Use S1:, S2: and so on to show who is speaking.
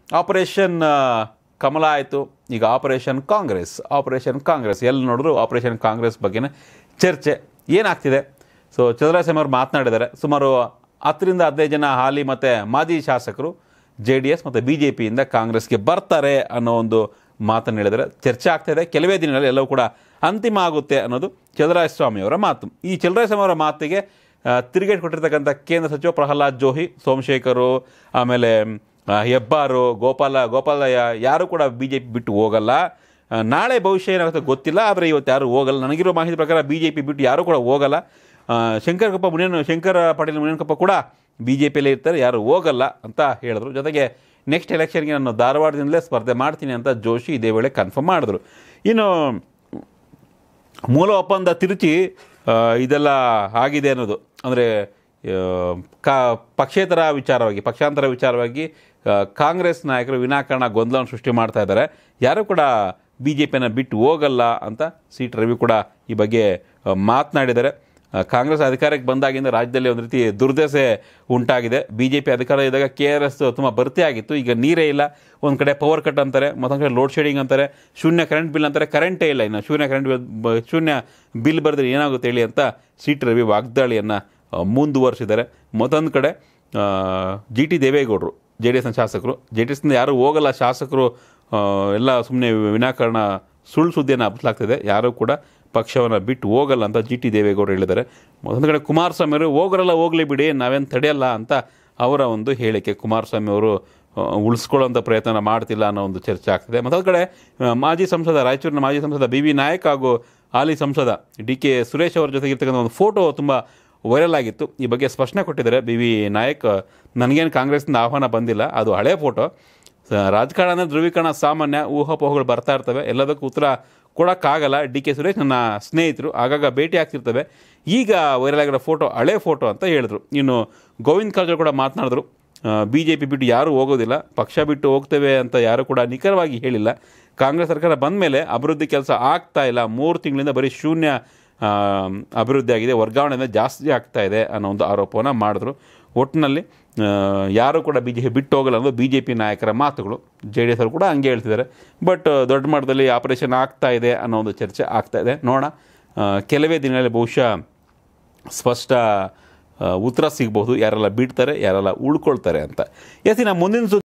S1: operation ಆ, ಕಮಲ ಆಯಿತು ಈಗ ಆಪರೇಷನ್ ಕಾಂಗ್ರೆಸ್ ಆಪರೇಷನ್ ಕಾಂಗ್ರೆಸ್ ಎಲ್ಲಿ ನೋಡಿದ್ರು ಆಪರೇಷನ್ ಕಾಂಗ್ರೆಸ್ ಬಗ್ಗೆನೇ ಚರ್ಚೆ ಏನಾಗ್ತಿದೆ ಸೊ ಚಂದ್ರಸೇಮ ಅವರು ಮಾತನಾಡಿದ್ದಾರೆ ಸುಮಾರು ಹತ್ತರಿಂದ ಹದಿನೈದು ಜನ ಹಾಲಿ ಮತ್ತು ಮಾಜಿ ಶಾಸಕರು ಜೆ ಡಿ ಎಸ್ ಮತ್ತು ಬಿ ಜೆ ಪಿಯಿಂದ ಕಾಂಗ್ರೆಸ್ಗೆ ಬರ್ತಾರೆ ಅನ್ನೋ ಒಂದು ಮಾತನ್ನು ಹೇಳಿದರೆ ಚರ್ಚೆ ಆಗ್ತಾಯಿದೆ ಕೆಲವೇ ದಿನಗಳಲ್ಲಿ ಎಲ್ಲವೂ ಕೂಡ ಅಂತಿಮ ಆಗುತ್ತೆ ಅನ್ನೋದು ಚಂದ್ರಸ್ವಾಮಿ ಅವರ ಮಾತು ಈ ಚಂದ್ರಸ್ವಾಮಿ ಅವರ ಮಾತಿಗೆ ಆ, ತಿರುಗೇಟು ಕೊಟ್ಟಿರ್ತಕ್ಕಂಥ ಕೇಂದ್ರ ಸಚಿವ ಪ್ರಹ್ಲಾದ್ ಜೋಶಿ ಸೋಮಶೇಖರು ಆಮೇಲೆ ಆ, ಹೆಬ್ಬಾರು ಗೋಪಾಲ ಗೋಪಾಲಯ್ಯ ಯಾರು ಕೂಡ ಬಿ ಜೆ ಪಿ ಬಿಟ್ಟು ಹೋಗಲ್ಲ ಆ, ನಾಳೆ ಭವಿಷ್ಯ ಏನಾಗುತ್ತೆ ಗೊತ್ತಿಲ್ಲ ಆದರೆ ಇವತ್ತು ಯಾರು ಹೋಗಲ್ಲ ನನಗಿರೋ ಮಾಹಿತಿ ಪ್ರಕಾರ ಬಿ ಜೆ ಪಿ ಬಿಟ್ಟು ಯಾರೂ ಕೂಡ ಹೋಗಲ್ಲ ಆ, ಶಂಕರಕಪ್ಪ ಮುನಿಯನ್ ಶಂಕರ ಪಾಟೀಲ್ ಮುನಿಯನ್ಕಪ್ಪ ಕೂಡ ಬಿ ಜೆ ಪಿಯಲ್ಲೇ ಇರ್ತಾರೆ ಯಾರು ಹೋಗಲ್ಲ ಅಂತ ಹೇಳಿದ್ರು ಜೊತೆಗೆ ನೆಕ್ಸ್ಟ್ ಎಲೆಕ್ಷನ್ಗೆ ನಾನು ಧಾರವಾಡದಿಂದಲೇ ಸ್ಪರ್ಧೆ ಮಾಡ್ತೀನಿ ಅಂತ ಜೋಶಿ ಇದೇ ವೇಳೆ ಕನ್ಫರ್ಮ್ ಮಾಡಿದ್ರು ಇನ್ನು ಮೂಲ ಒಪ್ಪಂದ ತಿರುಚಿ ಆ, ಇದೆಲ್ಲ ಆಗಿದೆ ಅನ್ನೋದು ಅಂದರೆ ಕಾ ಪಕ್ಷೇತರ ವಿಚಾರವಾಗಿ ಪಕ್ಷಾಂತರ ವಿಚಾರವಾಗಿ ಆ, ಕಾಂಗ್ರೆಸ್ ನಾಯಕರು ವಿನಾಕಾರಣ ಗೊಂದಲವನ್ನು ಸೃಷ್ಟಿ ಮಾಡ್ತಾ ಇದ್ದಾರೆ ಯಾರು ಕೂಡ ಬಿ ಜೆ ಪಿಯನ್ನು ಬಿಟ್ಟು ಹೋಗಲ್ಲ ಅಂತ ಸಿ ಟಿ ರವಿ ಕೂಡ ಈ ಬಗ್ಗೆ ಆ, ಮಾತನಾಡಿದ್ದಾರೆ ಆ, ಕಾಂಗ್ರೆಸ್ ಅಧಿಕಾರಕ್ಕೆ ಬಂದಾಗಿಂದ ರಾಜ್ಯದಲ್ಲಿ ಒಂದು ರೀತಿ ದುರ್ದಶೆ ಉಂಟಾಗಿದೆ ಬಿ ಜೆ ಪಿ ಅಧಿಕಾರ ಇದ್ದಾಗ ಕೆ ಆರ್ ಎಸ್ ತುಂಬ ಭರ್ತಿ ಆಗಿತ್ತು ಈಗ ನೀರೇ ಇಲ್ಲ ಒಂದು ಕಡೆ ಪವರ್ ಕಟ್ ಅಂತಾರೆ ಮತ್ತೊಂದು ಕಡೆ ಲೋಡ್ ಶೆಡಿಂಗ್ ಅಂತಾರೆ ಶೂನ್ಯ ಕರೆಂಟ್ ಬಿಲ್ ಅಂತಾರೆ ಕರೆಂಟೇ ಇಲ್ಲ ಇನ್ನು ಶೂನ್ಯ ಕರೆಂಟ್ ಬಿಲ್ ಬ- ಶೂನ್ಯ ಬಿಲ್ ಬರೆದ್ರೆ ಏನಾಗುತ್ತೆ ಹೇಳಿ ಅಂತ ಸಿ ಟಿ ರವಿ ವಾಗ್ದಾಳಿಯನ್ನು ಮುಂದುವರಿಸಿದ್ದಾರೆ ಮತ್ತೊಂದು ಕಡೆ ಜಿ ಟಿ ದೇವೇಗೌಡರು ಜೆ ಡಿ ಎಸ್ನ ಶಾಸಕರು ಜೆ ಡಿ ಎಸ್ನಿಂದ ಯಾರೂ ಹೋಗಲ್ಲ ಶಾಸಕರು ಆ, ಎಲ್ಲ ಸುಮ್ಮನೆ ವಿನಾಕಾರಣ ಸುಳ್ಳು ಸುದ್ದಿಯನ್ನು ಹಬ್ಬಿಸಲಾಗ್ತಿದೆ ಯಾರೂ ಕೂಡ ಪಕ್ಷವನ್ನು ಬಿಟ್ಟು ಹೋಗಲ್ಲ ಅಂತ ಜಿ ಟಿ ದೇವೇಗೌಡರು ಹೇಳಿದ್ದಾರೆ ಮತ್ತೊಂದು ಕಡೆ ಕುಮಾರಸ್ವಾಮಿ ಅವರು ಹೋಗ್ರಲ್ಲ ಹೋಗಲಿ ಬಿಡಿ ನಾವೇನು ತಡೆಯಲ್ಲ ಅಂತ ಅವರ ಒಂದು ಹೇಳಿಕೆ ಕುಮಾರಸ್ವಾಮಿ ಅವರು ಆ, ಉಳಿಸ್ಕೊಳ್ಳೋಂಥ ಪ್ರಯತ್ನ ಮಾಡ್ತಿಲ್ಲ ಅನ್ನೋ ಒಂದು ಚರ್ಚೆ ಆಗ್ತಿದೆ ಮತ್ತೊಂದು ಕಡೆ ಆ, ಮಾಜಿ ಸಂಸದ ರಾಯಚೂರಿನ ಮಾಜಿ ಸಂಸದ ಬಿ ವಿ ನಾಯಕ್ ಹಾಗೂ ಹಾಲಿ ಸಂಸದ ಡಿ ಕೆ ಸುರೇಶ್ ಅವರ ಜೊತೆಗೆ ಇರ್ತಕ್ಕಂಥ ಒಂದು ಫೋಟೋ ತುಂಬ ವೈರಲ್ ಆಗಿತ್ತು ಈ ಬಗ್ಗೆ ಸ್ಪಷ್ಟನೆ ಕೊಟ್ಟಿದ್ದಾರೆ ಬಿ ವಿ ನಾಯಕ್ ನನಗೇನು ಕಾಂಗ್ರೆಸ್ನಿಂದ ಆಹ್ವಾನ ಬಂದಿಲ್ಲ ಅದು ಹಳೆ ಫೋಟೋ ಸ- ರಾಜಕಾರಣ ಅಂದರೆ ಧ್ರುವೀಕರಣ ಸಾಮಾನ್ಯ ಊಹಾಪೋಹಗಳು ಬರ್ತಾ ಇರ್ತವೆ ಎಲ್ಲದಕ್ಕೂ ಉತ್ತರ ಕೊಡೋಕ್ಕಾಗಲ್ಲ ಡಿ ಕೆ ಸುರೇಶ್ ನನ್ನ ಸ್ನೇಹಿತರು ಆಗಾಗ ಭೇಟಿ ಆಗ್ತಿರ್ತವೆ ಈಗ ವೈರಲ್ ಆಗಿರೋ ಫೋಟೋ ಹಳೆ ಫೋಟೋ ಅಂತ ಹೇಳಿದ್ರು ಇನ್ನು ಗೋವಿಂದ್ ಕಾರಜೋಳ ಕೂಡ ಮಾತನಾಡಿದ್ರು ಬಿ ಜೆ ಪಿ ಬಿಟ್ಟು ಯಾರೂ ಹೋಗೋದಿಲ್ಲ ಪಕ್ಷ ಬಿಟ್ಟು ಹೋಗ್ತೇವೆ ಅಂತ ಯಾರೂ ಕೂಡ ನಿಖರವಾಗಿ ಹೇಳಿಲ್ಲ ಕಾಂಗ್ರೆಸ್ ಸರ್ಕಾರ ಬಂದ ಮೇಲೆ ಅಭಿವೃದ್ಧಿ ಕೆಲಸ ಆಗ್ತಾ ಇಲ್ಲ ಮೂರು ತಿಂಗಳಿಂದ ಬರೀ ಶೂನ್ಯ ಆ, ಅಭಿವೃದ್ಧಿ ಆಗಿದೆ ವರ್ಗಾವಣೆಯಿಂದ ಜಾಸ್ತಿ ಆಗ್ತಾ ಇದೆ ಅನ್ನೋ ಒಂದು ಆರೋಪವನ್ನು ಮಾಡಿದ್ರು ಒಟ್ಟಿನಲ್ಲಿ ಆ, ಯಾರು ಕೂಡ ಬಿ ಜೆ ಪಿ ಬಿಟ್ಟು ಹೋಗಲ್ಲ ಅನ್ನೋದು ಬಿ ಜೆ ಪಿ ನಾಯಕರ ಮಾತುಗಳು ಜೆ ಡಿ ಎಸ್ ಅವರು ಕೂಡ ಹಂಗೆ ಹೇಳ್ತಿದ್ದಾರೆ ಬಟ್ ದೊಡ್ಡ ಮಟ್ಟದಲ್ಲಿ ಆಪರೇಷನ್ ಆಗ್ತಾ ಇದೆ ಅನ್ನೋ ಒಂದು ಚರ್ಚೆ ಆಗ್ತಾ ಇದೆ ನೋಡೋಣ ಆ, ಕೆಲವೇ ದಿನಗಳಲ್ಲಿ ಬಹುಶಃ ಸ್ಪಷ್ಟ ಆ, ಉತ್ತರ ಸಿಗ್ಬೋದು ಯಾರೆಲ್ಲ ಬಿಡ್ತಾರೆ ಯಾರೆಲ್ಲ ಉಳ್ಕೊಳ್ತಾರೆ ಅಂತ ಎಸ್ ಇನ್ನು ಮುಂದಿನ ಸುದ್ದಿ